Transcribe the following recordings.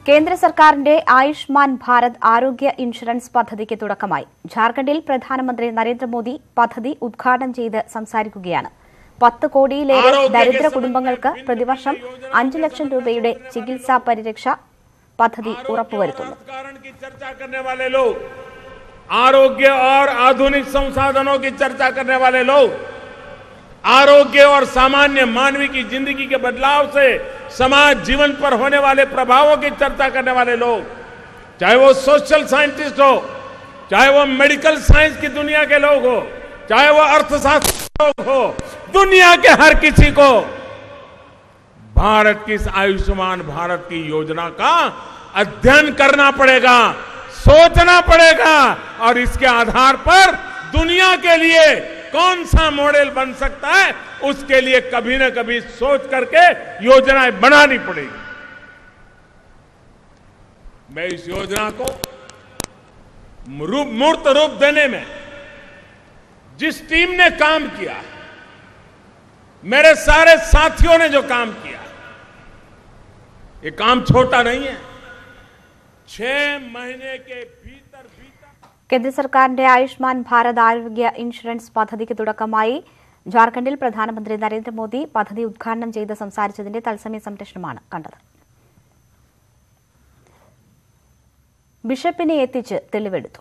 കേന്ദ്ര സർക്കാരിന്റെ ആയുഷ്മാൻ ഭാരത് ആരോഗ്യ ഇൻഷുറൻസ് പദ്ധതിക്ക് തുടക്കമായി ജാർഖണ്ഡിൽ പ്രധാനമന്ത്രി നരേന്ദ്രമോദി പദ്ധതി ഉദ്ഘാടനം ചെയ്ത് സംസാരിക്കുകയാണ് പത്ത് കോടിയിലേറെ ദരിദ്ര കുടുംബങ്ങൾക്ക് പ്രതിവർഷം അഞ്ചു ലക്ഷം രൂപയുടെ ചികിത്സാ പരിരക്ഷ പദ്ധതി ഉറപ്പുവരുത്തുന്നു कारण की चर्चा करने वाले लोग आरोग्य और आधुनिक संसाधनों की चर्चा करने वाले लोग आरोग्य और सामान्य मानवीय की जिंदगी के बदलाव से समाज जीवन पर होने वाले प्रभावों की चर्चा करने वाले लोग चाहे वो सोशल साइंटिस्ट हो चाहे वो मेडिकल साइंस की दुनिया के लोग हो चाहे वो अर्थशास्त्र के लोग हो दुनिया के हर किसी को भारत की इस आयुष्मान भारत की योजना का अध्ययन करना पड़ेगा सोचना पड़ेगा और इसके आधार पर दुनिया के लिए कौन सा मॉडल बन सकता है उसके लिए कभी न कभी सोच करके योजनाएं बनानी पड़ेगी मैं इस योजना को रूप मूर्त रूप देने में जिस टीम ने काम किया मेरे सारे साथियों ने जो काम किया ये काम छोटा नहीं है छह महीने के भीतर भीतर കേന്ദ്ര സർക്കാരിന്റെ ആയുഷ്മാൻ ഭാരത് ആരോഗ്യ ഇൻഷുറൻസ് പദ്ധതിക്ക് തുടക്കമായി ജാർഖണ്ഡിൽ പ്രധാനമന്ത്രി നരേന്ദ്രമോദി പദ്ധതി ഉദ്ഘാടനം ചെയ്ത് സംസാരിച്ചതിന്റെ തത്സമയ സംപ്രേഷണമാണ് കണ്ടത് ബിഷപ്പിനെ എത്തിച്ച് തെളിവെടുത്തു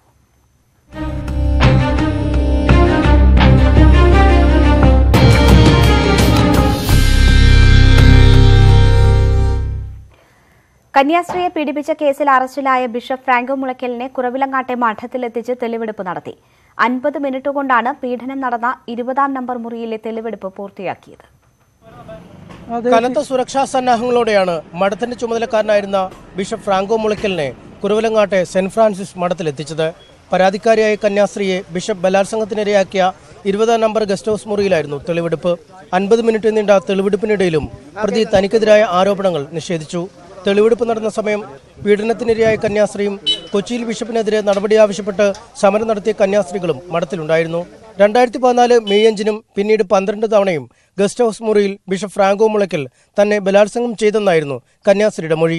കന്യാസ്ത്രീയെ പീഡിപ്പിച്ച കേസിൽ അറസ്റ്റിലായ ബിഷപ്പ് ഫ്രാങ്കോ മുളയ്ക്കലിനെ കുറവിലങ്ങാട്ടെ മഠത്തിലെത്തിച്ച് തെളിവെടുപ്പ് നടത്തി അൻപത് മിനിറ്റ് കൊണ്ടാണ് പീഡനം നടന്ന ഇരുപതാം നമ്പർ മുറിയിലെ തെളിവെടുപ്പ് പൂർത്തിയാക്കിയത് കനത്ത സുരക്ഷാ സന്നാഹങ്ങളോടെയാണ് മഠത്തിന്റെ ചുമതലക്കാരനായിരുന്ന ബിഷപ്പ് ഫ്രാങ്കോ മുളയ്ക്കലിനെ കുറുവലങ്ങാട്ടെ സെന്റ് ഫ്രാൻസിസ് മഠത്തിലെത്തിച്ചത് പരാതിക്കാരിയായ കന്യാസ്ത്രീയെ ബിഷപ്പ് ബലാത്സംഗത്തിനിരയാക്കിയ ഇരുപതാം നമ്പർ ഗസ്റ്റ് ഹൌസ് മുറിയിലായിരുന്നു തെളിവെടുപ്പ് അൻപത് മിനിറ്റ് നീണ്ട തെളിവെടുപ്പിനിടയിലും പ്രതി തനിക്കെതിരായ ആരോപണങ്ങൾ നിഷേധിച്ചു തെളിവെടുപ്പ് നടന്ന സമയം പീഡനത്തിനിരയായ കന്യാസ്ത്രീയും കൊച്ചിയിൽ ബിഷപ്പിനെതിരെ നടപടി ആവശ്യപ്പെട്ട് സമരം നടത്തിയ കന്യാസ്ത്രീകളും മഠത്തിലുണ്ടായിരുന്നു രണ്ടായിരത്തി പതിനാല് മെയ് അഞ്ചിനും പിന്നീട് പന്ത്രണ്ട് തവണയും ഗസ്റ്റ് ഹൌസ് മുറിയിൽ ബിഷപ്പ് ഫ്രാങ്കോ മുളയ്ക്കൽ തന്നെ ബലാത്സംഗം ചെയ്തെന്നായിരുന്നു കന്യാസ്ത്രീയുടെ മൊഴി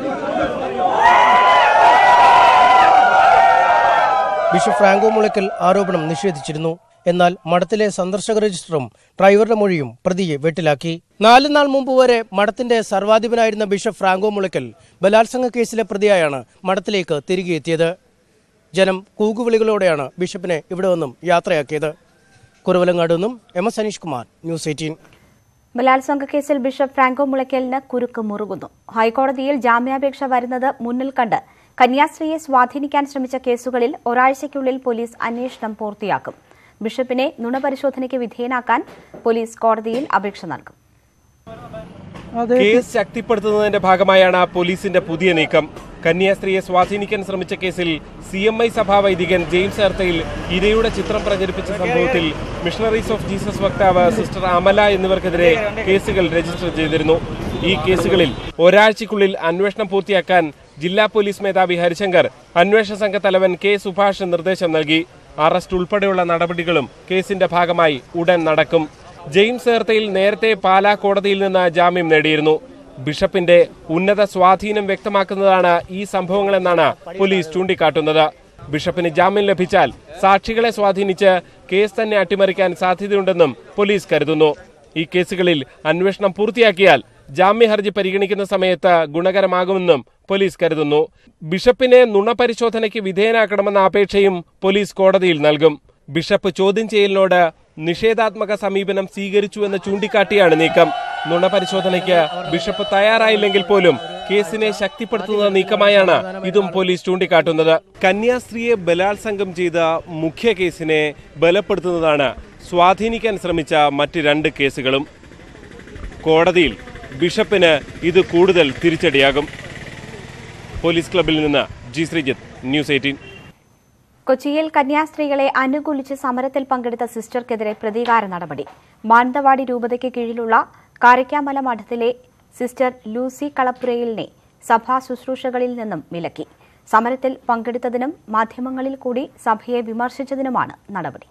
ബിഷപ്പ് ഫ്രാങ്കോ മുളയ്ക്കൽ ആരോപണം നിഷേധിച്ചിരുന്നു എന്നാൽ മഠത്തിലെ സന്ദർശക രജിസ്റ്ററും ഡ്രൈവറുടെ മൊഴിയും പ്രതിയെ വെട്ടിലാക്കി നാല് നാൾ മുമ്പ് വരെ മഠത്തിന്റെ സർവാധിപനായിരുന്ന ബിഷപ്പ് ഫ്രാങ്കോ മുളയ്ക്കൽ ബലാത്സംഗ കേസിലെ പ്രതിയായാണ് മഠത്തിലേക്ക് തിരികെ എത്തിയത് ജനം കൂകുവിളികളോടെയാണ് ബിഷപ്പിനെ ഇവിടെ നിന്നും യാത്രയാക്കിയത് കുറവലങ്ങാട് നിന്നും M S Aneesh Kumar news eighteen ബലാത്സംഗ കേസിൽ ബിഷപ്പ് ഫ്രാങ്കോ മുളയ്ക്കലിന് കുരുക്ക് മുറുകുന്നു ഹൈക്കോടതിയിൽ ജാമ്യാപേക്ഷ വരുന്നത് മുന്നിൽ കണ്ട് കന്യാസ്ത്രീയെ സ്വാധീനിക്കാൻ ശ്രമിച്ച കേസുകളിൽ ഒരാഴ്ചയ്ക്കുള്ളിൽ പോലീസ് അന്വേഷണം പൂർത്തിയാക്കും ബിഷപ്പിനെ നുണപരിശോധനയ്ക്ക് വിധേയനാക്കാൻ പോലീസ് കോടതിയിൽ അപേക്ഷ നൽകും കേസ് ശക്തിപ്പെടുത്തുന്നതിന്റെ ഭാഗമായാണ് പോലീസിന്റെ പുതിയ നീക്കം കന്യാസ്ത്രീയെ സ്വാധീനിക്കാൻ ശ്രമിച്ച കേസിൽ സി എം ഐ സഭാ വൈദികൻ ജെയിംസ് എർത്തയിൽ ഇരയുടെ ചിത്രം പ്രചരിപ്പിച്ച സംഭവത്തിൽ മിഷണറീസ് ഓഫ് ജീസസ് വക്താവ് സിസ്റ്റർ അമല എന്നിവർക്കെതിരെ കേസുകൾ രജിസ്റ്റർ ചെയ്തിരുന്നു ഈ കേസുകളിൽ ഒരാഴ്ചയ്ക്കുള്ളിൽ അന്വേഷണം പൂർത്തിയാക്കാൻ ജില്ലാ പോലീസ് മേധാവി ഹരിശങ്കർ അന്വേഷണ സംഘ തലവൻ കെ സുഭാഷ് നിർദ്ദേശം നൽകി അറസ്റ്റ് ഉൾപ്പെടെയുള്ള നടപടികളും കേസിന്റെ ഭാഗമായി ഉടൻ നടക്കും ജെയിംസ് ഏർത്തയിൽ നേരത്തെ പാലാ കോടതിയിൽ നിന്ന് ജാമ്യം നേടിയിരുന്നു ബിഷപ്പിന്റെ ഉന്നത സ്വാധീനം വ്യക്തമാക്കുന്നതാണ് ഈ സംഭവങ്ങളെന്നാണ് പോലീസ് ചൂണ്ടിക്കാട്ടുന്നത് ബിഷപ്പിന് ജാമ്യം ലഭിച്ചാൽ സാക്ഷികളെ സ്വാധീനിച്ച് കേസ് തന്നെ അട്ടിമറിക്കാൻ സാധ്യതയുണ്ടെന്നും പോലീസ് കരുതുന്നു ഈ കേസുകളിൽ അന്വേഷണം പൂർത്തിയാക്കിയാൽ ജാമ്യഹർജി പരിഗണിക്കുന്ന സമയത്ത് ഗുണകരമാകുമെന്നും പോലീസ് കരുതുന്നു ബിഷപ്പിനെ നുണപരിശോധനയ്ക്ക് വിധേയനാക്കണമെന്ന അപേക്ഷയും പോലീസ് കോടതിയിൽ നൽകും ബിഷപ്പ് ചോദ്യം ചെയ്യലിനോട് നിഷേധാത്മക സമീപനം സ്വീകരിച്ചുവെന്ന് ചൂണ്ടിക്കാട്ടിയാണ് നീക്കം നുണപരിശോധനയ്ക്ക് ബിഷപ്പ് തയ്യാറായില്ലെങ്കിൽ പോലും കേസിനെ ശക്തിപ്പെടുത്തുന്ന നീക്കമായാണ് ഇതും പോലീസ് ചൂണ്ടിക്കാട്ടുന്നത് കന്യാസ്ത്രീയെ ബലാത്സംഗം ചെയ്ത മുഖ്യ കേസിനെ ബലപ്പെടുത്തുന്നതാണ് സ്വാധീനിക്കാൻ ശ്രമിച്ച മറ്റ് രണ്ട് കേസുകളും കോടതിയിൽ ബിഷപ്പിന് ഇത് കൂടുതൽ തിരിച്ചടിയാകും പോലീസ് ക്ലബിൽ നിന്ന് ജി ശ്രീജിത്ത് ന്യൂസ് എയ്റ്റീൻ കൊച്ചിയിൽ കന്യാസ്ത്രീകളെ അനുകൂലിച്ച് സമരത്തിൽ പങ്കെടുത്ത സിസ്റ്റർക്കെതിരെ പ്രതികാര നടപടി മാനന്തവാടി രൂപതയ്ക്ക് കീഴിലുള്ള കാരക്കാമല മഠത്തിലെ സിസ്റ്റർ ലൂസി കളപ്പുരയിലിനെ സഭാ ശുശ്രൂഷകളിൽ നിന്നും വിലക്കി സമരത്തിൽ പങ്കെടുത്തതിനും മാധ്യമങ്ങളിൽ കൂടി സഭയെ വിമർശിച്ചതിനുമാണ് നടപടി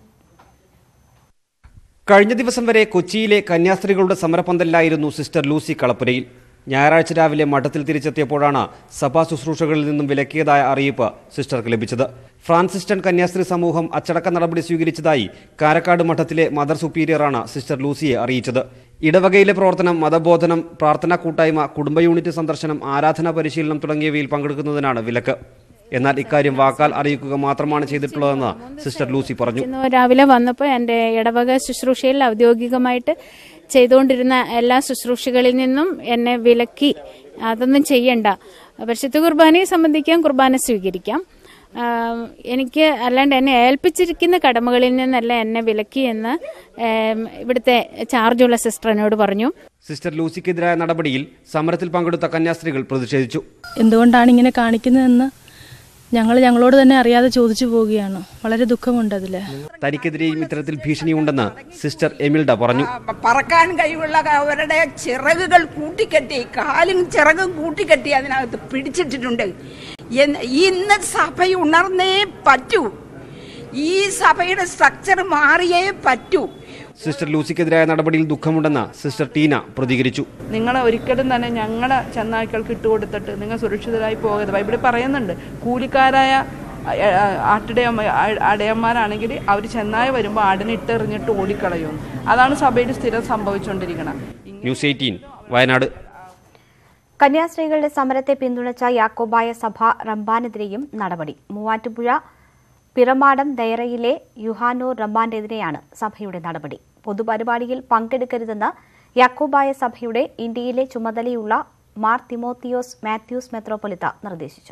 കഴിഞ്ഞ ദിവസം വരെ കൊച്ചിയിലെ കന്യാസ്ത്രീകളുടെ സമരപന്തലിലായിരുന്നു സിസ്റ്റർ ലൂസി കളപ്പുരയിൽ ഞായറാഴ്ച രാവിലെ മഠത്തിൽ തിരിച്ചെത്തിയപ്പോഴാണ് സഭാ ശുശ്രൂഷകളിൽ നിന്നും വിലക്കിയതായ അറിയിപ്പ് സിസ്റ്റർക്ക് ലഭിച്ചത് ഫ്രാൻസിസ്റ്റൻ കന്യാസ്ത്രീ സമൂഹം അച്ചടക്ക നടപടി സ്വീകരിച്ചതായി കാരക്കാട് മഠത്തിലെ മദർ സുപ്പീരിയറാണ് സിസ്റ്റർ ലൂസിയെ അറിയിച്ചത് ഇടവകയിലെ പ്രവർത്തനം മതബോധനം പ്രാർത്ഥനാ കൂട്ടായ്മ കുടുംബ യൂണിറ്റ് സന്ദർശനം ആരാധനാ പരിശീലനം തുടങ്ങിയവയിൽ പങ്കെടുക്കുന്നതിനാണ് വിലക്ക് എന്നാൽ ഇക്കാര്യം വാക്കാൽ അറിയിക്കുക മാത്രമാണ് ചെയ്തിട്ടുള്ളതെന്ന് സിസ്റ്റർ ലൂസി പറഞ്ഞു ഇന്ന് രാവിലെ വന്നപ്പോൾ എൻ്റെ ഇടവക ശുശ്രൂഷയിൽ ഔദ്യോഗികമായിട്ട് ചെയ്തുകൊണ്ടിരുന്ന എല്ലാ ശുശ്രൂഷകളിൽ നിന്നും എന്നെ വിലക്കി അതൊന്നും ചെയ്യണ്ട പരിശുദ്ധ കുർബാനയെ സംബന്ധിക്കാൻ കുർബാന സ്വീകരിക്കാം ആം, എനിക്ക് അല്ലാണ്ട് എന്നെ ഏൽപ്പിച്ചിരിക്കുന്ന കടമകളിൽ നിന്നല്ല എന്നെ വിലക്കി എന്ന് ഏം, ഇവിടുത്തെ ചാർജുള്ള സിസ്റ്റർ എന്നോട് പറഞ്ഞു സിസ്റ്റർ ലൂസിക്കെതിരായ നടപടിയിൽ സമരത്തിൽ പങ്കെടുത്ത കന്യാസ്ത്രീകൾ പ്രതിഷേധിച്ചു എന്തുകൊണ്ടാണ് ഇങ്ങനെ കാണിക്കുന്നതെന്ന് ഞങ്ങൾ ഞങ്ങളോട് തന്നെ അറിയാതെ ചോദിച്ചു പോവുകയാണ് വളരെ ദുഃഖമുണ്ട് അതിൽ തനിക്കെതിരെയും ഇത്തരത്തിൽ ഭീഷണിയുണ്ടെന്ന് സിസ്റ്റർ എമിൽഡ പറഞ്ഞു പറക്കാൻ കഴിവുള്ള അവരുടെ ചിറകുകൾ കൂട്ടിക്കെട്ടി കാലും ചിറകും കൂട്ടിക്കെട്ടി അതിനകത്ത് പിടിച്ചിട്ടിട്ടുണ്ട് എന്ന് ഇന്ന് സഭ ഉണർന്നേ പറ്റൂ ഈ സഭയുടെ സ്ട്രക്ചർ മാറിയേ പറ്റൂ സിസ്റ്റർ ലൂസിക്കെതിരായ നടപടിയിൽ ദുഃഖമുണ്ടെന്ന് സിസ്റ്റർ ടീന പ്രതികരിച്ചു നിങ്ങളെ ഒരിക്കലും തന്നെ ഞങ്ങളെ ചെന്നായ്ക്കൾക്ക് ഇട്ടുകൊടുത്തിട്ട് നിങ്ങൾ സുരക്ഷിതരായി പോകരുത് ബൈബിളിൽ പറയുന്നുണ്ട് കൂലിക്കാരായ അ- അ- ആട്ടിടയമ്മ അ- അടയന്മാരാണെങ്കിൽ അവർ ചെന്നായ വരുമ്പോൾ ആടിനെ ഇട്ടെറിഞ്ഞിട്ട് ഓടിക്കളയുന്നു അതാണ് സഭയിൽ സ്ഥിരം സംഭവിച്ചുകൊണ്ടിരിക്കണം ന്യൂസ് എയ്റ്റീൻ വയനാട് കന്യാസ്ത്രീകളുടെ സമരത്തെ പിന്തുണച്ച യാക്കോബായ സഭ റംബാനെതിരെയും നടപടി മൂവാറ്റുപുഴ പിറമാടം ദയറയിലെ യുഹാനൂർ റംബാനെതിരെയാണ് സഭയുടെ നടപടി പൊതുപരിപാടിയിൽ പങ്കെടുക്കരുതെന്ന് യാക്കോബായ സഭയുടെ ഇന്ത്യയിലെ ചുമതലയുള്ള മാർ തിമോത്തിയോസ് മാത്യൂസ് മെത്രോപൊലിത്ത നിർദ്ദേശിച്ചു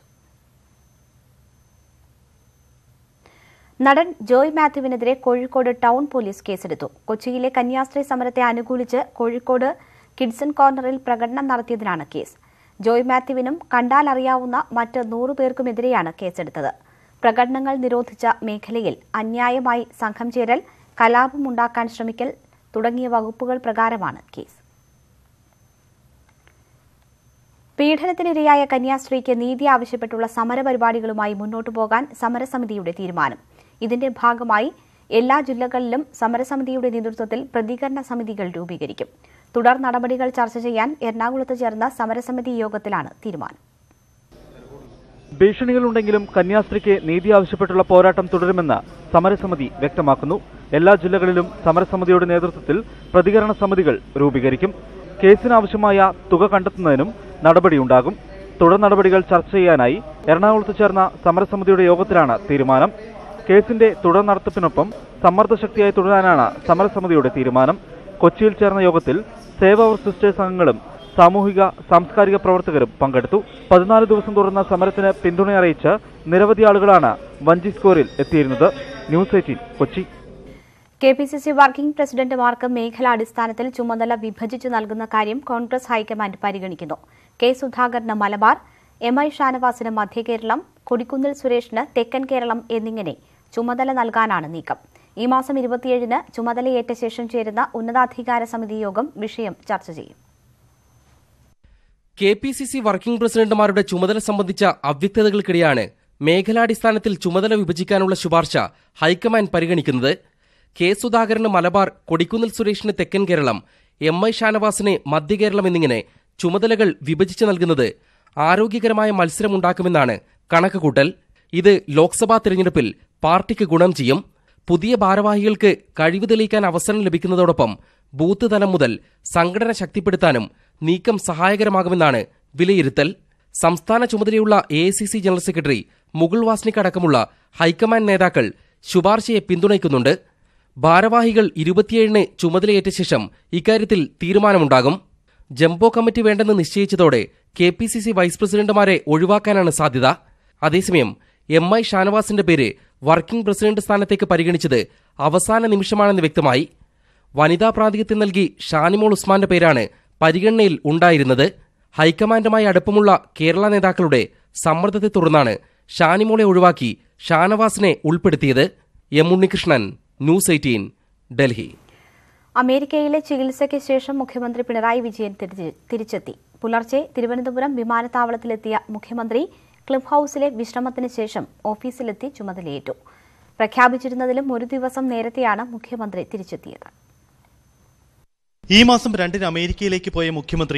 നടൻ ജോയ് മാത്യുവിനെതിരെ കോഴിക്കോട് ടൗൺ പോലീസ് കേസെടുത്തു കൊച്ചിയിലെ കന്യാസ്ത്രീ സമരത്തെ അനുകൂലിച്ച് കോഴിക്കോട് കിഡ്സൺ കോർണറിൽ പ്രകടനം നടത്തിയതിനാണ് കേസ് ജോയ് മാത്യുവിനും കണ്ടാലറിയാവുന്ന മറ്റ് നൂറു പേർക്കുമെതിരെയാണ് കേസെടുത്തത് പ്രകടനങ്ങൾ നിരോധിച്ച മേഖലയിൽ അന്യായമായി സംഘം ചേരൽ കലാപമുണ്ടാക്കാൻ ശ്രമിക്കൽ തുടങ്ങിയ വകുപ്പുകൾ പ്രകാരമാണ് കേസ് പീഡനത്തിനിരയായ കന്യാസ്ത്രീക്ക് നീതി ആവശ്യപ്പെട്ടുള്ള സമരപരിപാടികളുമായി മുന്നോട്ടു പോകാൻ സമരസമിതിയുടെ തീരുമാനം ഇതിന്റെ ഭാഗമായി എല്ലാ ജില്ലകളിലും സമരസമിതിയുടെ നേതൃത്വത്തിൽ പ്രതികരണ സമിതികൾ രൂപീകരിക്കും തുടർ നടപടികൾ ചർച്ച ചെയ്യാൻ എറണാകുളത്ത് ചേർന്ന സമരസമിതി യോഗത്തിലാണ് തീരുമാനം ഭീഷണികളുണ്ടെങ്കിലും കന്യാസ്ത്രീക്ക് നീതി ആവശ്യപ്പെട്ടുള്ള പോരാട്ടം തുടരുമെന്ന് സമരസമിതി വ്യക്തമാക്കുന്നു എല്ലാ ജില്ലകളിലും സമരസമിതിയുടെ നേതൃത്വത്തിൽ പ്രതികരണ സമിതികൾ രൂപീകരിക്കും കേസിനാവശ്യമായ തുക കണ്ടെത്തുന്നതിനും നടപടിയുണ്ടാകും തുടർ നടപടികൾ ചർച്ച ചെയ്യാനായി എറണാകുളത്ത് ചേർന്ന സമരസമിതിയുടെ യോഗത്തിലാണ് തീരുമാനം കേസിന്റെ തുടർ നടത്തിപ്പിനൊപ്പം സമ്മർദ്ദശക്തിയായി തുടരാനാണ് സമരസമിതിയുടെ തീരുമാനം കൊച്ചിയിൽ ചേർന്ന യോഗത്തിൽ സേവ് അവർ സിസ്റ്റേഴ്സ് അംഗങ്ങളും സാമൂഹിക സാംസ്കാരിക പ്രവർത്തകരും പങ്കെടുത്തു പതിനാല് ദിവസം തുടർന്ന സമരത്തിന് പിന്തുണ അറിയിച്ച് നിരവധി ആളുകളാണ് വഞ്ചി സ്കോറിൽ എത്തിയിരുന്നത് news eighteen Kochi K P C C working പ്രസിഡന്റുമാർക്ക് മേഖലാടിസ്ഥാനത്തിൽ ചുമതല വിഭജിച്ചു നൽകുന്ന കാര്യം കോൺഗ്രസ് ഹൈക്കമാൻഡ് പരിഗണിക്കുന്നു കെ സുധാകരന് മലബാർ എം ഐ ഷാനവാസിന് മധ്യകേരളം കൊടിക്കുന്നിൽ സുരേഷിന് തെക്കൻ കേരളം എന്നിങ്ങനെ ചുമതല നൽകാനാണ് നീക്കം ഈ മാസം ഇരുപത്തിയേഴിന് ചുമതലയേറ്റ ശേഷം ചേരുന്ന ഉന്നതാധികാര സമിതി യോഗം വിഷയം ചർച്ച ചെയ്യും K P C C working പ്രസിഡന്റുമാരുടെ ചുമതല സംബന്ധിച്ച അവ്യക്തതകൾക്കിടെയാണ് മേഖലാടിസ്ഥാനത്തിൽ ചുമതല വിഭജിക്കാനുള്ള ശുപാർശ ഹൈക്കമാൻഡ് പരിഗണിക്കുന്നത് കെ സുധാകരന് മലബാർ കൊടിക്കുന്നിൽ സുരേഷിന് തെക്കൻ കേരളം എം ഐ ഷാനവാസിന് മധ്യകേരളം എന്നിങ്ങനെ ചുമതലകൾ വിഭജിച്ചു നൽകുന്നത് ആരോഗ്യകരമായ മത്സരമുണ്ടാക്കുമെന്നാണ് കണക്കുകൂട്ടൽ ഇത് ലോക്സഭാ തെരഞ്ഞെടുപ്പിൽ പാർട്ടിക്ക് ഗുണം ചെയ്യും പുതിയ ഭാരവാഹികൾക്ക് കഴിവ് തെളിയിക്കാൻ അവസരം ലഭിക്കുന്നതോടൊപ്പം ബൂത്ത് തലം മുതൽ സംഘടന ശക്തിപ്പെടുത്താനും നീക്കം സഹായകരമാകുമെന്നാണ് വിലയിരുത്തൽ സംസ്ഥാന ചുമതലയുള്ള A general secretary Mukul Wasnik അടക്കമുള്ള ഹൈക്കമാൻഡ് നേതാക്കൾ ശുപാർശയെ പിന്തുണയ്ക്കുന്നുണ്ട് ഭാരവാഹികൾ ഇരുപത്തിയേഴിന് ചുമതലയേറ്റ ശേഷം ഇക്കാര്യത്തിൽ തീരുമാനമുണ്ടാകും ജംബോ കമ്മിറ്റി വേണ്ടെന്ന് നിശ്ചയിച്ചതോടെ K P C C vice പ്രസിഡന്റുമാരെ ഒഴിവാക്കാനാണ് സാധ്യത അതേസമയം എം ഐ ഷാനവാസിന്റെ പേര് വർക്കിംഗ് പ്രസിഡന്റ് സ്ഥാനത്തേക്ക് പരിഗണിച്ചത് അവസാന നിമിഷമാണെന്ന് വ്യക്തമായി വനിതാ പ്രാതിനിധ്യം നൽകി ഷാനിമോൾ ഉസ്മാന്റെ പേരാണ് പരിഗണനയിൽ ഉണ്ടായിരുന്നത് ഹൈക്കമാൻഡുമായി അടുപ്പമുള്ള കേരള നേതാക്കളുടെ സമ്മർദ്ദത്തെ തുടർന്നാണ് ഷാനിമോളെ ഒഴിവാക്കി ഷാനവാസിനെ ഉൾപ്പെടുത്തിയത് M Unnikrishnan news eighteen Delhi അമേരിക്കയിലെ ചികിത്സയ്ക്ക് ശേഷം മുഖ്യമന്ത്രി പിണറായി വിജയൻ തിരിച്ച് തിരിച്ചെത്തി പുലർച്ചെ തിരുവനന്തപുരം വിമാനത്താവളത്തിലെത്തിയ മുഖ്യമന്ത്രി ക്ലിഫ് ഹൌസിലെ വിശ്രമത്തിന് ശേഷം ഓഫീസിലെത്തി ചുമതലയേറ്റു പ്രഖ്യാപിച്ചിരുന്നതിലും ഒരു ദിവസം നേരത്തെയാണ് മുഖ്യമന്ത്രി തിരിച്ചെത്തിയത് ഈ മാസം രണ്ടിന് അമേരിക്കയിലേക്ക് പോയ മുഖ്യമന്ത്രി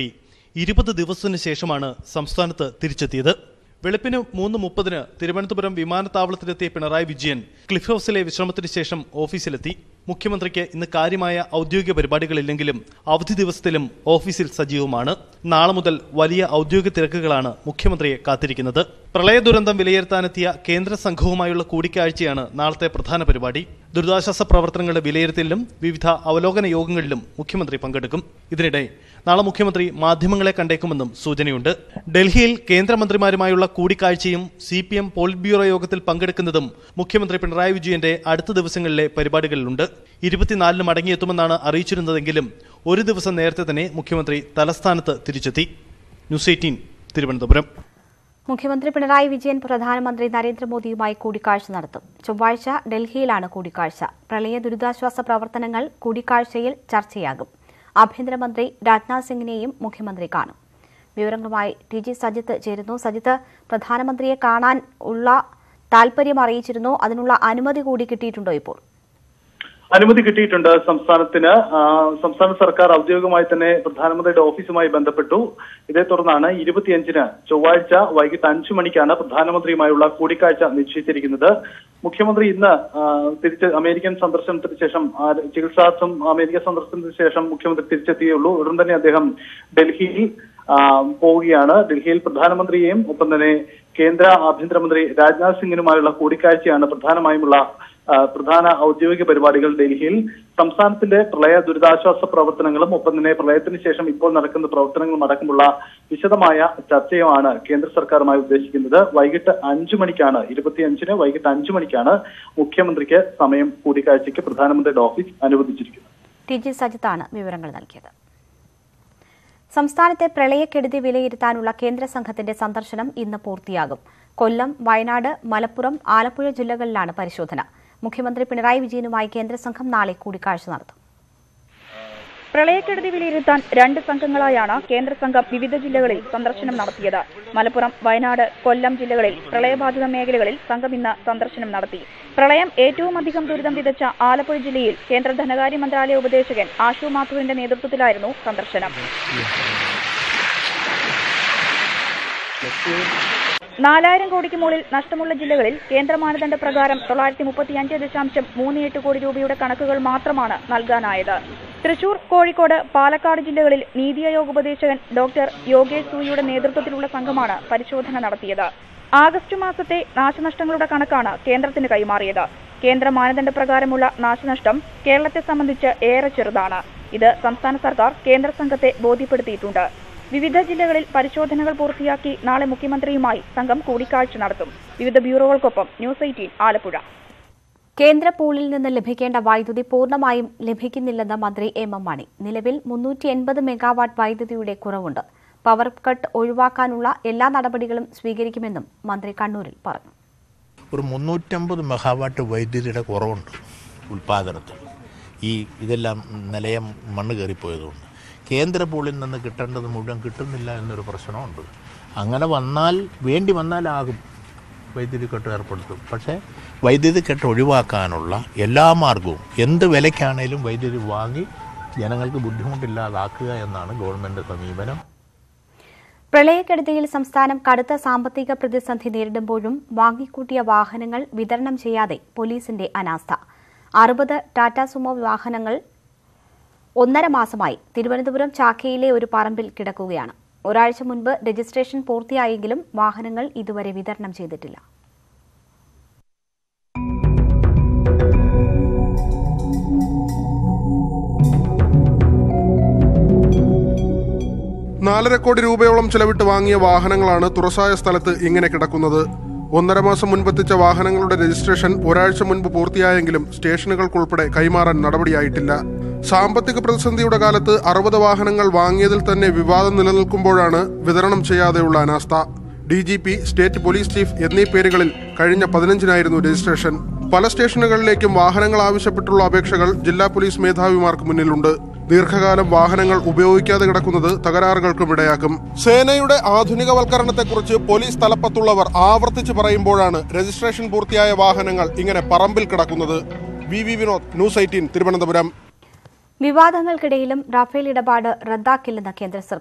ഇരുപത് ദിവസത്തിന് ശേഷമാണ് സംസ്ഥാനത്ത് തിരിച്ചെത്തിയത് വെളുപ്പിന് മൂന്ന് മുപ്പതിന് തിരുവനന്തപുരം വിമാനത്താവളത്തിലെത്തിയ പിണറായി വിജയൻ ക്ലിഫ് ഹൗസിലെ വിശ്രമത്തിന് ശേഷം ഓഫീസിലെത്തി മുഖ്യമന്ത്രിക്ക് ഇന്ന് കാര്യമായ ഔദ്യോഗിക പരിപാടികളില്ലെങ്കിലും അവധി ദിവസത്തിലും ഓഫീസിൽ സജീവമാണ് നാളെ മുതൽ വലിയ ഔദ്യോഗിക തിരക്കുകളാണ് മുഖ്യമന്ത്രിയെ കാത്തിരിക്കുന്നത് പ്രളയ ദുരന്തം വിലയിരുത്താനെത്തിയ കേന്ദ്ര സംഘവുമായുള്ള കൂടിക്കാഴ്ചയാണ് നാളത്തെ പ്രധാന പരിപാടി ദുരിതാശ്വാസ പ്രവർത്തനങ്ങളുടെ വിലയിരുത്തലിലും വിവിധ അവലോകന യോഗങ്ങളിലും മുഖ്യമന്ത്രി പങ്കെടുക്കും ഇതിനിടെ നാളെ മുഖ്യമന്ത്രി മാധ്യമങ്ങളെ കണ്ടേക്കുമെന്നും സൂചനയുണ്ട് ഡൽഹിയിൽ കേന്ദ്രമന്ത്രിമാരുമായുള്ള കൂടിക്കാഴ്ചയും C P M polit bureau യോഗത്തിൽ പങ്കെടുക്കുന്നതും മുഖ്യമന്ത്രി പിണറായി വിജയന്റെ അടുത്ത ദിവസങ്ങളിലെ പരിപാടികളിലുണ്ട് ഇരുപത്തിനാലിന് മടങ്ങിയെത്തുമെന്നാണ് അറിയിച്ചിരുന്നതെങ്കിലും ഒരു ദിവസം നേരത്തെ തന്നെ മുഖ്യമന്ത്രി തലസ്ഥാനത്ത് തിരിച്ചെത്തി ന്യൂസ് എയ്റ്റീൻ തിരുവനന്തപുരം മുഖ്യമന്ത്രി പിണറായി വിജയൻ പ്രധാനമന്ത്രി നരേന്ദ്രമോദിയുമായി കൂടിക്കാഴ്ച നടത്തും ചൊവ്വാഴ്ച ഡൽഹിയിലാണ് കൂടിക്കാഴ്ച പ്രളയ ദുരിതാശ്വാസ പ്രവർത്തനങ്ങൾ കൂടിക്കാഴ്ചയിൽ ചർച്ചയാകും ആഭ്യന്തരമന്ത്രി രാജ്നാഥ് സിംഗിനെയും മുഖ്യമന്ത്രി കാണും വിവരങ്ങളുമായി ടി ജി സജിത്ത് ചേരുന്നു സജിത്ത് പ്രധാനമന്ത്രിയെ കാണാൻ ഉള്ള താൽപര്യം അറിയിച്ചിരുന്നു അതിനുള്ള അനുമതി കൂടി കിട്ടിയിട്ടുണ്ടോ ഇപ്പോൾ അനുമതി കിട്ടിയിട്ടുണ്ട് സംസ്ഥാനത്തിന് ആ, സംസ്ഥാന സർക്കാർ ഔദ്യോഗികമായി തന്നെ പ്രധാനമന്ത്രിയുടെ ഓഫീസുമായി ബന്ധപ്പെട്ടു ഇതേ തുടർന്നാണ് ഇരുപത്തിയഞ്ചിന് ചൊവ്വാഴ്ച വൈകിട്ട് അഞ്ചു മണിക്കാണ് പ്രധാനമന്ത്രിയുമായുള്ള കൂടിക്കാഴ്ച നിശ്ചയിച്ചിരിക്കുന്നത് മുഖ്യമന്ത്രി ഇന്ന് ആ, തിരിച്ച് അമേരിക്കൻ സന്ദർശനത്തിന് ശേഷം ആ, ചികിത്സാർത്ഥം അമേരിക്ക സന്ദർശനത്തിന് ശേഷം മുഖ്യമന്ത്രി തിരിച്ചെത്തിയുള്ളൂ ഉടൻ തന്നെ അദ്ദേഹം ഡൽഹിയിൽ ആ, പോവുകയാണ് ഡൽഹിയിൽ പ്രധാനമന്ത്രിയെയും ഒപ്പം തന്നെ കേന്ദ്ര ആഭ്യന്തരമന്ത്രി രാജ്നാഥ് സിംഗിനുമായുള്ള കൂടിക്കാഴ്ചയാണ് പ്രധാനമായുമുള്ള ആ, പ്രധാന ഔദ്യോഗിക പരിപാടികൾ ഡൽഹിയിൽ സംസ്ഥാനത്തിന്റെ പ്രളയ ദുരിതാശ്വാസ പ്രവർത്തനങ്ങളും ഒപ്പം തന്നെ പ്രളയത്തിന് ശേഷം ഇപ്പോൾ നടക്കുന്ന പ്രവർത്തനങ്ങളും അടക്കമുള്ള വിശദമായ ചർച്ചയുമാണ് കേന്ദ്ര സർക്കാരുമായി ഉദ്ദേശിക്കുന്നത് വൈകിട്ട് അഞ്ചു മണിക്കാണ് ഇരുപത്തിയഞ്ചിന് വൈകിട്ട് അഞ്ചു മണിക്കാണ് മുഖ്യമന്ത്രിക്ക് സമയം കൂടിക്കാഴ്ചയ്ക്ക് പ്രധാനമന്ത്രിയുടെ ഓഫീസ് അനുവദിച്ചിരിക്കുന്നത് ടി ജി സജിത്താണ് വിവരങ്ങൾ നൽകിയത് സംസ്ഥാനത്തെ പ്രളയക്കെടുതി വിലയിരുത്താനുള്ള കേന്ദ്ര സംഘത്തിന്റെ സന്ദർശനം ഇന്ന് പൂർത്തിയാകും കൊല്ലം വയനാട് മലപ്പുറം ആലപ്പുഴ ജില്ലകളിലാണ് പരിശോധന മുഖ്യമന്ത്രി പിണറായി വിജയനുമായി കേന്ദ്ര സംഘം നാളെ കൂടിക്കാഴ്ച നടത്തും പ്രളയക്കെടുതി വിലയിരുത്താൻ രണ്ട് സംഘങ്ങളായാണ് കേന്ദ്ര സംഘം വിവിധ ജില്ലകളിൽ സന്ദർശനം നടത്തിയത് മലപ്പുറം വയനാട് കൊല്ലം ജില്ലകളിൽ പ്രളയബാധിത മേഖലകളിൽ സംഘം ഇന്ന് സന്ദർശനം നടത്തി പ്രളയം ഏറ്റവും അധികം ദുരിതം വിതച്ച ആലപ്പുഴ ജില്ലയിൽ കേന്ദ്ര ധനകാര്യ മന്ത്രാലയ ഉപദേശകൻ ആഷു മാഥുറിന്റെ നേതൃത്വത്തിലായിരുന്നു സന്ദർശനം നാലായിരം കോടിക്ക് മുകളിൽ നഷ്ടമുള്ള ജില്ലകളിൽ കേന്ദ്ര മാനദണ്ഡ പ്രകാരം തൊള്ളായിരത്തി മുപ്പത്തിയഞ്ച് ദശാംശം മൂന്ന് എട്ട് കോടി രൂപയുടെ കണക്കുകൾ മാത്രമാണ് നൽകാനായത് തൃശൂർ കോഴിക്കോട് പാലക്കാട് ജില്ലകളിൽ നീതി ആയോഗ് ഉപദേശകൻ ഡോക്ടർ യോഗേഷ് സൂയിയുടെ നേതൃത്വത്തിലുള്ള സംഘമാണ് പരിശോധന നടത്തിയത് ആഗസ്റ്റ് മാസത്തെ നാശനഷ്ടങ്ങളുടെ കണക്കാണ് കേന്ദ്രത്തിന് കൈമാറിയത് കേന്ദ്ര മാനദണ്ഡ പ്രകാരമുള്ള നാശനഷ്ടം കേരളത്തെ സംബന്ധിച്ച് ഏറെ ചെറുതാണ് ഇത് സംസ്ഥാന സർക്കാർ കേന്ദ്ര സംഘത്തെ ബോധ്യപ്പെടുത്തിയിട്ടുണ്ട് വിവിധ ജില്ലകളിൽ പരിശോധനകൾ പൂർത്തിയാക്കി നാളെ മുഖ്യമന്ത്രിയുമായി സംഘം കൂടിക്കാഴ്ച നടത്തും വിവിധ ബ്യൂറോകൾക്കൊപ്പം ന്യൂസ് എയ്റ്റീൻ ആലപ്പുഴ കേന്ദ്ര പൂളിൽ നിന്ന് ലഭിക്കേണ്ട വൈദ്യുതി പൂർണ്ണമായും ലഭിക്കുന്നില്ലെന്ന് മന്ത്രി എം എം മണി നിലവിൽ മുന്നൂറ്റി എൺപത് മെഗാവാട്ട് വൈദ്യുതിയുടെ കുറവുണ്ട് പവർ കട്ട് ഒഴിവാക്കാനുള്ള എല്ലാ നടപടികളും സ്വീകരിക്കുമെന്നും മന്ത്രി കണ്ണൂരിൽ പറഞ്ഞു ഒരു മുന്നൂറ്റമ്പത് മെഗാവാട്ട് വൈദ്യുതിയുടെ കുറവുണ്ട് ഉൽപ്പാദനത്തിൽ ഈ ഇതെല്ലാം നിലയം മണ്ണ് കയറിപ്പോയതുകൊണ്ട് കേന്ദ്ര പൂളിൽ നിന്ന് കിട്ടേണ്ടത് മുഴുവൻ കിട്ടുന്നില്ല എന്നൊരു പ്രശ്നമുണ്ട് അങ്ങനെ വന്നാൽ വേണ്ടി വന്നാലാകും വൈദ്യുതി കെട്ട് ഏർപ്പെടുത്തും പക്ഷേ വൈദ്യുതി കെട്ട് ഒഴിവാക്കാനുള്ള എല്ലാ മാർഗവും എന്ത് വിലയ്ക്കാണേലും വൈദ്യുതി വാങ്ങി ജനങ്ങൾക്ക് ബുദ്ധിമുട്ടില്ലാതാക്കുക എന്നാണ് ഗവൺമെൻറ് സമീപനം പ്രളയക്കെടുതിയിൽ സംസ്ഥാനം കടുത്ത സാമ്പത്തിക പ്രതിസന്ധി നേരിടുമ്പോഴും വാങ്ങിക്കൂട്ടിയ വാഹനങ്ങൾ വിതരണം ചെയ്യാതെ പോലീസിന്റെ അനാസ്ഥ അറുപത് ടാറ്റ സുമോ വാഹനങ്ങൾ ഒന്നര മാസമായി തിരുവനന്തപുരം ചാക്കയിലെ ഒരു പറമ്പിൽ കിടക്കുകയാണ് ഒരാഴ്ച മുൻപ് രജിസ്ട്രേഷൻ പൂർത്തിയായെങ്കിലും വാഹനങ്ങൾ ഇതുവരെ വിതരണം ചെയ്തിട്ടില്ല നാലര കോടി രൂപയോളം ചെലവിട്ട് വാങ്ങിയ വാഹനങ്ങളാണ് തുറസായ സ്ഥലത്ത് ഇങ്ങനെ കിടക്കുന്നത് ഒന്നര മാസം മുൻപെത്തിച്ച വാഹനങ്ങളുടെ രജിസ്ട്രേഷൻ ഒരാഴ്ച മുൻപ് പൂർത്തിയായെങ്കിലും സ്റ്റേഷനുകൾക്കുൾപ്പെടെ കൈമാറാൻ നടപടിയായിട്ടില്ല സാമ്പത്തിക പ്രതിസന്ധിയുടെ കാലത്ത് അറുപത് വാഹനങ്ങൾ വാങ്ങിയതിൽ തന്നെ വിവാദം നിലനിൽക്കുമ്പോഴാണ് വിതരണം ചെയ്യാതെയുള്ള അനാസ്ഥ D G P state police chief എന്നീ പേരുകളിൽ കഴിഞ്ഞ പതിനഞ്ചിനായിരുന്നു രജിസ്ട്രേഷൻ പല സ്റ്റേഷനുകളിലേക്കും വാഹനങ്ങൾ ആവശ്യപ്പെട്ടുള്ള അപേക്ഷകൾ ജില്ലാ പോലീസ് മേധാവിമാർക്ക് മുന്നിലുണ്ട് ദീർഘകാലം വാഹനങ്ങൾ ഉപയോഗിക്കാതെ കിടക്കുന്നത് തകരാറുകൾക്കും ഇടയാക്കും സേനയുടെ ആധുനികവൽക്കരണത്തെക്കുറിച്ച് പോലീസ് തലപ്പത്തുള്ളവർ ആവർത്തിച്ച് പറയുമ്പോഴാണ് രജിസ്ട്രേഷൻ പൂർത്തിയായ വാഹനങ്ങൾ ഇങ്ങനെ പറമ്പിൽ കിടക്കുന്നത് V V Vinod news eighteen Thiruvananthapuram വിവാദങ്ങൾക്കിടയിലും റഫേൽ ഇടപാട് റദ്ദാക്കില്ലെന്ന് കേന്ദ്ര സർക്കാർ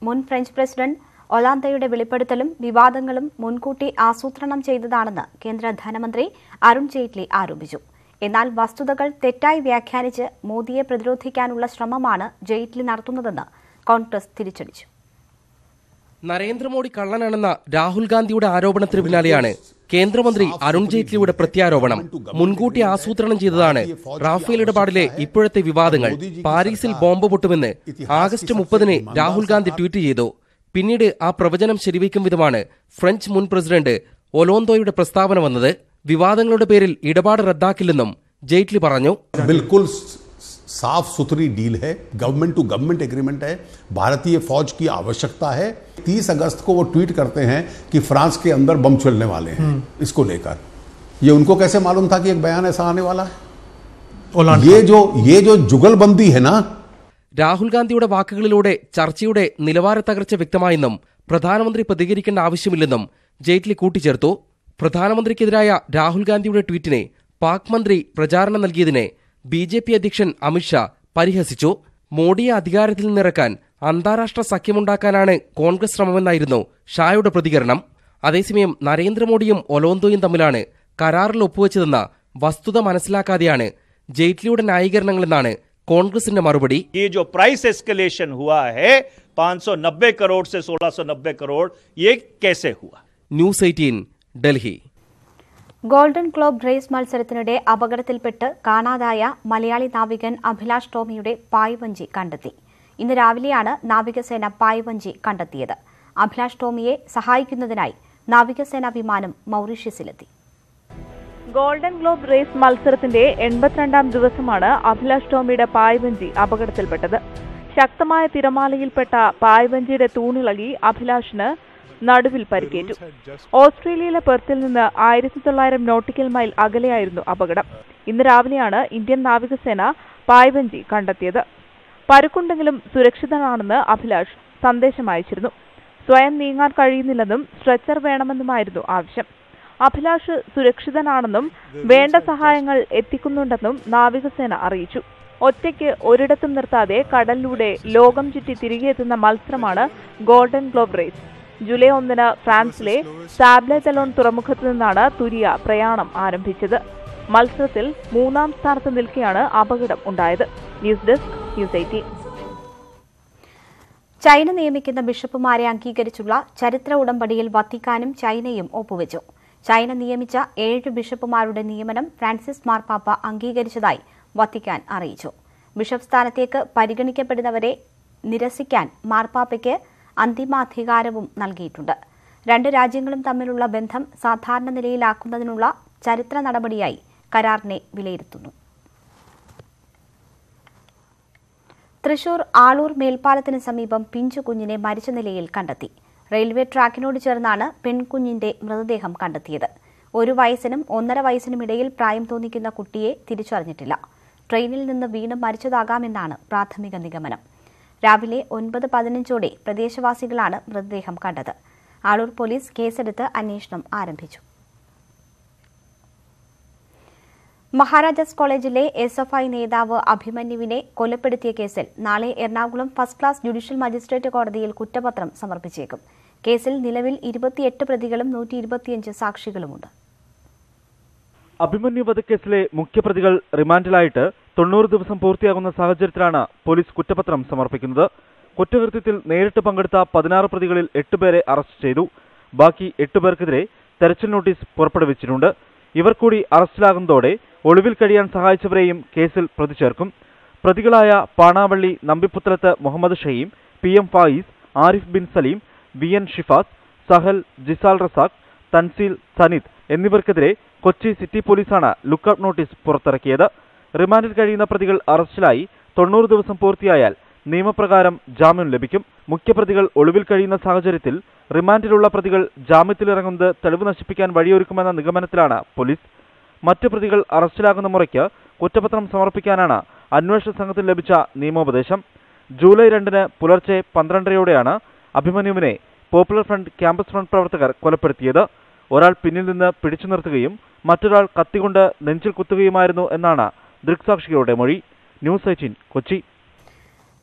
മുൻ ഫ്രഞ്ച് പ്രസിഡന്റ് ഒലാന്തയുടെ വെളിപ്പെടുത്തലും വിവാദങ്ങളും മുൻകൂട്ടി ആസൂത്രണം ചെയ്തതാണെന്ന് കേന്ദ്ര ധനമന്ത്രി അരുൺ ജെയ്റ്റ്ലി ആരോപിച്ചു എന്നാൽ വസ്തുതകൾ തെറ്റായി വ്യാഖ്യാനിച്ച് മോദിയെ പ്രതിരോധിക്കാനുള്ള ശ്രമമാണ് ജെയ്റ്റ്ലി നടത്തുന്നതെന്ന് കോൺഗ്രസ് തിരിച്ചടിച്ചു നരേന്ദ്രമോദി കള്ളനാണെന്ന രാഹുൽ ഗാന്ധിയുടെ ആരോപണത്തിന് പിന്നാലെയാണ് കേന്ദ്രമന്ത്രി അരുൺ ജെയ്റ്റ്ലിയുടെ പ്രത്യാരോപണം മുൻകൂട്ടി ആസൂത്രണം ചെയ്തതാണ് റാഫേൽ ഇടപാടിലെ ഇപ്പോഴത്തെ വിവാദങ്ങൾ പാരീസിൽ ബോംബ് പൊട്ടുമെന്ന് ആഗസ്റ്റ് മുപ്പതിന് രാഹുൽ ഗാന്ധി ട്വീറ്റ് ചെയ്തു പിന്നീട് ആ പ്രവചനം ശരിവയ്ക്കും വിധമാണ് ഫ്രഞ്ച് മുൻ പ്രസിഡന്റ് ഒലോന്തോയുടെ പ്രസ്താവന വന്നത് വിവാദങ്ങളുടെ പേരിൽ ഇടപാട് റദ്ദാക്കില്ലെന്നും ജെയ്റ്റ്ലി പറഞ്ഞു बिल्कुल साफ सुथरी डील है गवर्नमेंट टू गवर्नमेंट एग्रीमेंट है भारतीय फौज की आवश्यकता है 30 अगस्त को वो ट्वीट करते हैं कि फ्रांस के अंदर बम चलने वाले हैं इसको लेकर ये उनको कैसे मालूम था कि एक बयान ऐसा आने वाला है ये जो ये जो जुगलबंदी है ना രാഹുൽ ഗാന്ധിയുടെ വാക്കുകളിലൂടെ ചർച്ചയുടെ നിലവാര തകർച്ച വ്യക്തമായെന്നും പ്രധാനമന്ത്രി പ്രതികരിക്കേണ്ട ആവശ്യമില്ലെന്നും ജെയ്റ്റ്ലി കൂട്ടിച്ചേർത്തു പ്രധാനമന്ത്രിക്കെതിരായ രാഹുൽ ഗാന്ധിയുടെ ട്വീറ്റിനെ പാക് മന്ത്രി പ്രചാരണം നൽകിയതിനെ ബി ജെ പി അധ്യക്ഷൻ അമിത്ഷാ പരിഹസിച്ചു മോഡിയെ അധികാരത്തിൽ നിന്നിറക്കാൻ അന്താരാഷ്ട്ര സഖ്യമുണ്ടാക്കാനാണ് കോൺഗ്രസ് ശ്രമമെന്നായിരുന്നു ഷായുടെ പ്രതികരണം അതേസമയം നരേന്ദ്രമോദിയും ഒലോന്തോയും തമ്മിലാണ് കരാറിൽ ഒപ്പുവെച്ചതെന്ന വസ്തുത മനസ്സിലാക്കാതെയാണ് ജെയ്റ്റ്ലിയുടെ ന്യായീകരണങ്ങളെന്നാണ് കോൺഗ്രസിന്റെ മറുപടി ये जो प्राइस एस्केलेशन हुआ है 590 करोड़ से 1690 करोड़ ये कैसे हुआ news eighteen Delhi Golden Globe race മത്സരത്തിനിടെ അപകടത്തിൽപ്പെട്ട് കാണാതായ മലയാളി നാവികൻ അഭിലാഷ് ടോമിയുടെ പായ്വഞ്ചി കണ്ടെത്തി ഇന്ന് രാവിലെയാണ് നാവികസേന പായ്വഞ്ചി കണ്ടെത്തിയത് അഭിലാഷ് ടോമിയെ സഹായിക്കുന്നതിനായി നാവികസേന വിമാനം മൌറീഷ്യസിലെത്തി ഗോൾഡൻ ഗ്ലോബ് റേസ് മത്സരത്തിന്റെ എൺപത്തിരണ്ടാം ദിവസമാണ് അഭിലാഷ് ടോമിയുടെ പായ്വഞ്ചി അപകടത്തിൽപ്പെട്ടത് ശക്തമായ തിരമാലയിൽപ്പെട്ട പായ്വഞ്ചിയുടെ തൂണിളകി അഭിലാഷിന് നടുവിൽ പരിക്കേറ്റു ഓസ്ട്രേലിയയിലെ പെർത്തിൽ നിന്ന് ആയിരത്തി തൊള്ളായിരം നോട്ടിക്കൽ മൈൽ അകലെയായിരുന്നു അപകടം ഇന്ന് രാവിലെയാണ് ഇന്ത്യൻ നാവികസേന പായ്വഞ്ചി കണ്ടെത്തിയത് പരുക്കുണ്ടെങ്കിലും സുരക്ഷിതനാണെന്ന് അഭിലാഷ് സന്ദേശം അയച്ചിരുന്നു സ്വയം നീങ്ങാൻ കഴിയുന്നില്ലെന്നും സ്ട്രെച്ചർ വേണമെന്നുമായിരുന്നു ആവശ്യം അഭിലാഷ് സുരക്ഷിതനാണെന്നും വേണ്ട സഹായങ്ങൾ എത്തിക്കുന്നുണ്ടെന്നും നാവികസേന അറിയിച്ചു ഒറ്റയ്ക്ക് ഒരിടത്തും നിർത്താതെ കടലിലൂടെ ലോകം ചുറ്റി തിരികെ എത്തുന്ന മത്സരമാണ് ഗോൾഡൻ ഗ്ലോബ് റേസ് ജൂലൈ ഒന്നിന് ഫ്രാൻസിലെ സാബ്ലെ തെലോൺ തുറമുഖത്തു നിന്നാണ് തുരിയ പ്രയാണം ആരംഭിച്ചത് മത്സരത്തിൽ മൂന്നാം സ്ഥാനത്ത് നിൽക്കെയാണ് അപകടം ഉണ്ടായത് news desk news eighteen China നിയമിക്കുന്ന ബിഷപ്പുമാരെ അംഗീകരിച്ചുള്ള ചരിത്ര ഉടമ്പടിയിൽ വത്തിക്കാനും ചൈനയും ഒപ്പുവെച്ചു ചൈന നിയമിച്ച ഏഴ് ബിഷപ്പുമാരുടെ നിയമനം ഫ്രാൻസിസ് മാർപ്പാപ്പ അംഗീകരിച്ചതായി വത്തിക്കാൻ അറിയിച്ചു ബിഷപ്പ് സ്ഥാനത്തേക്ക് പരിഗണിക്കപ്പെടുന്നവരെ നിരസിക്കാൻ മാർപ്പാപ്പയ്ക്ക് അന്തിമാധികാരവും നൽകിയിട്ടുണ്ട് രണ്ട് രാജ്യങ്ങളും തമ്മിലുള്ള ബന്ധം സാധാരണ നിലയിലാക്കുന്നതിനുള്ള ചരിത്ര നടപടിയായി കരാറിനെ വിലയിരുത്തുന്നു തൃശൂർ ആളൂർ മേൽപ്പാലത്തിന് സമീപം പിഞ്ചു കുഞ്ഞിനെ മരിച്ച നിലയിൽ കണ്ടെത്തി റെയിൽവേ ട്രാക്കിനോട് ചേർന്നാണ് പെൺകുഞ്ഞിന്റെ മൃതദേഹം കണ്ടെത്തിയത് ഒരു വയസ്സിനും ഒന്നര വയസ്സിനും ഇടയിൽ പ്രായം തോന്നിക്കുന്ന കുട്ടിയെ തിരിച്ചറിഞ്ഞിട്ടില്ല ട്രെയിനിൽ നിന്ന് വീണ് മരിച്ചതാകാമെന്നാണ് പ്രാഥമിക നിഗമനം രാവിലെ ഒൻപത് പതിനഞ്ചോടെ പ്രദേശവാസികളാണ് മൃതദേഹം കണ്ടത് ആളൂർ പോലീസ് കേസെടുത്ത് അന്വേഷണം ആരംഭിച്ചു മഹാരാജാസ് കോളേജിലെ എസ് എഫ് ഐ നേതാവ് അഭിമന്യുവിനെ കൊലപ്പെടുത്തിയ കേസിൽ നാളെ Ernakulam first class judicial magistrate കോടതിയിൽ കുറ്റപത്രം സമർപ്പിച്ചേക്കും കേസിൽ നിലവിൽ ഇരുപത്തിയെട്ട് പ്രതികളും നൂറ്റി ഇരുപത്തിയഞ്ച് സാക്ഷികളുമുണ്ട് അഭിമന്യു വധക്കേസിലെ മുഖ്യപ്രതികൾ റിമാൻഡിലായിട്ട് തൊണ്ണൂറ് ദിവസം പൂർത്തിയാകുന്ന സാഹചര്യത്തിലാണ് പോലീസ് കുറ്റപത്രം സമർപ്പിക്കുന്നത് കുറ്റകൃത്യത്തിൽ നേരിട്ട് പങ്കെടുത്ത പതിനാറ് പ്രതികളിൽ എട്ടുപേരെ അറസ്റ്റ് ചെയ്തു ബാക്കി എട്ടുപേർക്കെതിരെ തെരച്ചിൽ നോട്ടീസ് പുറപ്പെടുവിച്ചിട്ടുണ്ട് ഇവർ കൂടി അറസ്റ്റിലാകുന്നതോടെ ഒളിവിൽ കഴിയാൻ സഹായിച്ചവരെയും കേസിൽ പ്രതി ചേർക്കും പ്രതികളായ Panavally Nambipputhrath Muhammad Shaheem P M Fayis Arif bin Saleem V N Shifas Sahal Jisal Razak Thanseel Sanith എന്നിവർക്കെതിരെ കൊച്ചി സിറ്റി പോലീസാണ് ലുക്കൌട്ട് നോട്ടീസ് പുറത്തിറക്കിയത് റിമാൻഡിൽ കഴിയുന്ന പ്രതികൾ അറസ്റ്റിലായി തൊണ്ണൂറ് ദിവസം പൂർത്തിയായാൽ നിയമപ്രകാരം ജാമ്യം ലഭിക്കും മുഖ്യപ്രതികൾ ഒളിവിൽ കഴിയുന്ന സാഹചര്യത്തിൽ റിമാൻഡിലുള്ള പ്രതികൾ ജാമ്യത്തിലിറങ്ങുന്നത് തെളിവ് നശിപ്പിക്കാൻ വഴിയൊരുക്കുമെന്ന നിഗമനത്തിലാണ് പോലീസ് മറ്റു പ്രതികൾ അറസ്റ്റിലാകുന്ന മുറയ്ക്ക് കുറ്റപത്രം സമർപ്പിക്കാനാണ് അന്വേഷണ സംഘത്തിന് ലഭിച്ച നിയമോപദേശം ജൂലൈ രണ്ടിന് പുലർച്ചെ പന്ത്രണ്ടരയോടെയാണ് അഭിമന്യുവിനെ പോപ്പുലർ ഫ്രണ്ട് ക്യാമ്പസ് ഫ്രണ്ട് പ്രവർത്തകർ കൊലപ്പെടുത്തിയത് ഒരാൾ പിന്നിൽ നിന്ന് പിടിച്ചു നിർത്തുകയും മറ്റൊരാൾ കത്തികൊണ്ട് നെഞ്ചിൽ കുത്തുകയുമായിരുന്നു എന്നാണ് ദൃക്സാക്ഷികളുടെ മൊഴി ന്യൂസ് എയ്റ്റീൻ കൊച്ചി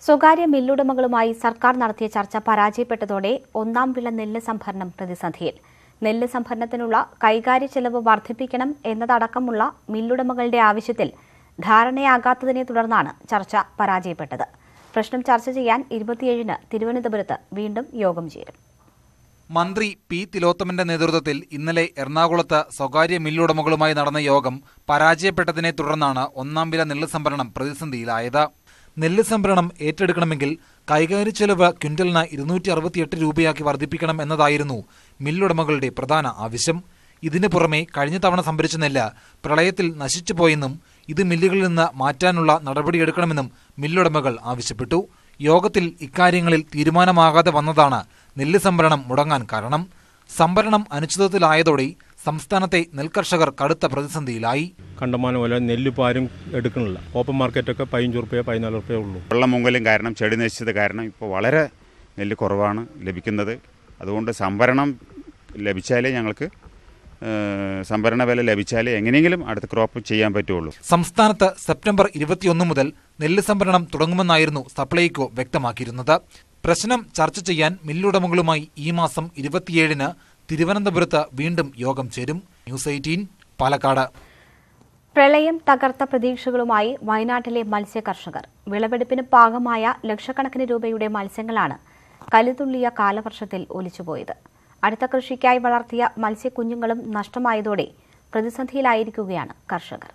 സ്വകാര്യ മില്ലുടമകളുമായി സർക്കാർ നടത്തിയ ചർച്ച പരാജയപ്പെട്ടതോടെ ഒന്നാം വിള നെല്ല് സംഭരണം പ്രതിസന്ധിയിൽ നെല്ല് സംഭരണത്തിനുള്ള കൈകാര്യ ചെലവ് വർദ്ധിപ്പിക്കണം എന്നതടക്കമുള്ള മില്ലുടമകളുടെ ആവശ്യത്തിൽ ധാരണയാകാത്തതിനെ തുടർന്നാണ് ചർച്ച പരാജയപ്പെട്ടത് പ്രശ്നം ചർച്ച ചെയ്യാൻ ഇരുപത്തിയേഴിന് തിരുവനന്തപുരത്ത് വീണ്ടും യോഗം ചേരും മന്ത്രി പി തിലോത്തമന്റെ നേതൃത്വത്തിൽ ഇന്നലെ എറണാകുളത്ത് സ്വകാര്യ മില്ലുടമകളുമായി നടന്ന യോഗം പരാജയപ്പെട്ടതിനെ തുടർന്നാണ് ഒന്നാം വില നെല്ല് സംഭരണം പ്രതിസന്ധിയിലായത് നെല്ല് സംഭരണം ഏറ്റെടുക്കണമെങ്കിൽ കൈകാര്യ ചെലവ് ക്വിന്റലിന് ഇരുന്നൂറ്റി അറുപത്തിയെട്ട് രൂപയാക്കി വർദ്ധിപ്പിക്കണം എന്നതായിരുന്നു മില്ലുടമകളുടെ പ്രധാന ആവശ്യം ഇതിനു പുറമെ കഴിഞ്ഞ തവണ സംഭരിച്ച നെല്ല് പ്രളയത്തിൽ നശിച്ചുപോയെന്നും ഇത് മില്ലുകളിൽ നിന്ന് മാറ്റാനുള്ള നടപടിയെടുക്കണമെന്നും മില്ലുടമകൾ ആവശ്യപ്പെട്ടു യോഗത്തിൽ ഇക്കാര്യങ്ങളിൽ തീരുമാനമാകാതെ വന്നതാണ് നെല്ല് സംഭരണം മുടങ്ങാൻ കാരണം സംഭരണം അനിശ്ചിതത്വത്തിലായതോടെ സംസ്ഥാനത്തെ നെൽകർഷകർ കടുത്ത പ്രതിസന്ധിയിലായി കണ്ടമാനം പോലെ നെല്ല് ഇപ്പോൾ ആരും എടുക്കണില്ല ഓപ്പൺ മാർക്കറ്റൊക്കെ പതിനഞ്ച് റുപ്യ പതിനാല് റുപ്യ ഉള്ളൂ വെള്ളമുങ്കലും കാരണം ചെടി നശിച്ചത് കാരണം ഇപ്പോൾ വളരെ നെല്ല് കുറവാണ് ലഭിക്കുന്നത് അതുകൊണ്ട് സംഭരണം ലഭിച്ചാലേ ഞങ്ങൾക്ക് ഏഹ്, സംഭരണ വില ലഭിച്ചാലേ എങ്ങനെയെങ്കിലും അടുത്ത ക്രോപ്പ് ചെയ്യാൻ പറ്റുള്ളൂ സംസ്ഥാനത്ത് സെപ്റ്റംബർ ഇരുപത്തിയൊന്ന് മുതൽ ന്നെല്ല് സംഭരണം തുടങ്ങുമെന്നായിരുന്നു സപ്ലൈകോ വ്യക്തമാക്കിയിരുന്നത് പ്രശ്നം ചർച്ച ചെയ്യാൻ മില്ലുടമകളുമായി ഈ മാസം ഇരുപത്തിയേഴിന് തിരുവനന്തപുരത്ത് വീണ്ടും യോഗം ചേരും ന്യൂസ് എയ്റ്റീൻ പാലക്കാട് പ്രളയം തകർത്ത പ്രതീക്ഷകളുമായി വയനാട്ടിലെ മത്സ്യ കർഷകർ വിളവെടുപ്പിന് പാകമായ ലക്ഷക്കണക്കിന് രൂപയുടെ മത്സ്യങ്ങളാണ് കലുതുള്ളിയ കാലവർഷത്തിൽ ഒലിച്ചുപോയത് അടുത്ത കൃഷിക്കായി വളർത്തിയ മത്സ്യക്കുഞ്ഞുങ്ങളും നഷ്ടമായതോടെ പ്രതിസന്ധിയിലായിരിക്കുകയാണ് കർഷകർ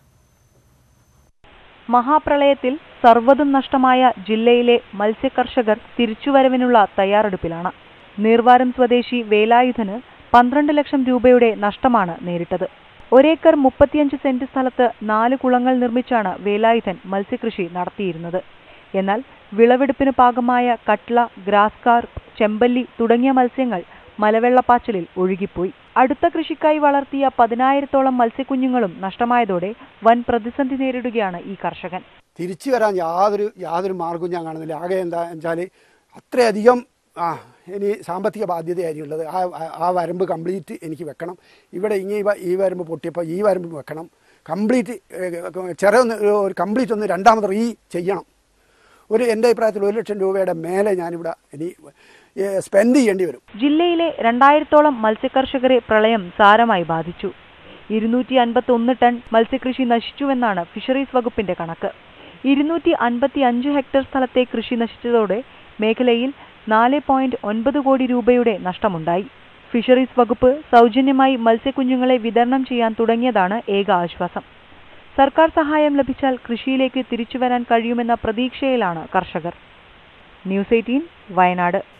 മഹാപ്രളയത്തിൽ സർവ്വതും നഷ്ടമായ ജില്ലയിലെ മത്സ്യകർഷകർ തിരിച്ചുവരവിനുള്ള തയ്യാറെടുപ്പിലാണ് നീർവാരം സ്വദേശി വേലായുധന് പന്ത്രണ്ട് ലക്ഷം രൂപയുടെ നഷ്ടമാണ് നേരിട്ടത് ഒരേക്കർ മുപ്പത്തിയഞ്ച് സെന്റ് സ്ഥലത്ത് നാല് കുളങ്ങൾ നിർമ്മിച്ചാണ് വേലായുധൻ മത്സ്യകൃഷി നടത്തിയിരുന്നത് എന്നാൽ വിളവെടുപ്പിന് പാകമായ കട്ട്ള ഗ്രാസ് കാർപ്പ് ചെമ്പല്ലി തുടങ്ങിയ മത്സ്യങ്ങൾ മലവെള്ളപ്പാച്ചിലിൽ ഒഴുകിപ്പോയി അടുത്ത കൃഷിക്കായി വളർത്തിയ പതിനായിരത്തോളം മത്സ്യക്കുഞ്ഞുങ്ങളും നഷ്ടമായതോടെ വൻ പ്രതിസന്ധി നേരിടുകയാണ് ഈ കർഷകൻ തിരിച്ചു വരാൻ യാതൊരു യാതൊരു മാർഗവും ഞാൻ കാണുന്നില്ല ആകെ എന്താ വെച്ചാൽ അത്രയധികം ആ ഇനി സാമ്പത്തിക ബാധ്യതയായിരിക്കുള്ളത് ആ ആ- ആ വരമ്പ് കംപ്ലീറ്റ് എനിക്ക് വെക്കണം ഇവിടെ ഇങ്ങനെ ഈ വ- ഈ വരമ്പ് പൊട്ടിയപ്പോൾ ഈ വരമ്പ് വെക്കണം കംപ്ലീറ്റ് ചെറിയ ഒന്ന് ഒരു കംപ്ലീറ്റ് ഒന്ന് രണ്ടാമത് റീ ചെയ്യണം ഒരു എൻ്റെ അഭിപ്രായത്തിൽ ഒരു ലക്ഷം രൂപയുടെ മേലെ ഞാനിവിടെ ഇനി സ്പെൻഡ് ചെയ്യേണ്ടി വരും ജില്ലയിലെ രണ്ടായിരത്തോളം മത്സ്യകർഷകരെ പ്രളയം സാരമായി ബാധിച്ചു ഇരുന്നൂറ്റി അൻപത്തി ഒന്ന് ടൺ മത്സ്യകൃഷി നശിച്ചുവെന്നാണ് ഫിഷറീസ് വകുപ്പിന്റെ കണക്ക് ഇരുന്നൂറ്റി അൻപത്തി അഞ്ച് ഹെക്ടർ സ്ഥലത്തെ കൃഷി നശിച്ചതോടെ മേഖലയിൽ നാല് പോയിന്റ് ഒൻപത് കോടി രൂപയുടെ നഷ്ടമുണ്ടായി ഫിഷറീസ് വകുപ്പ് സൗജന്യമായി മത്സ്യക്കുഞ്ഞുങ്ങളെ വിതരണം ചെയ്യാൻ തുടങ്ങിയതാണ് ഏക ആശ്വാസം സർക്കാർ സഹായം ലഭിച്ചാൽ കൃഷിയിലേക്ക് തിരിച്ചുവരാൻ കഴിയുമെന്ന പ്രതീക്ഷയിലാണ് കർഷകർ ന്യൂസ് എയ്റ്റീൻ വയനാട്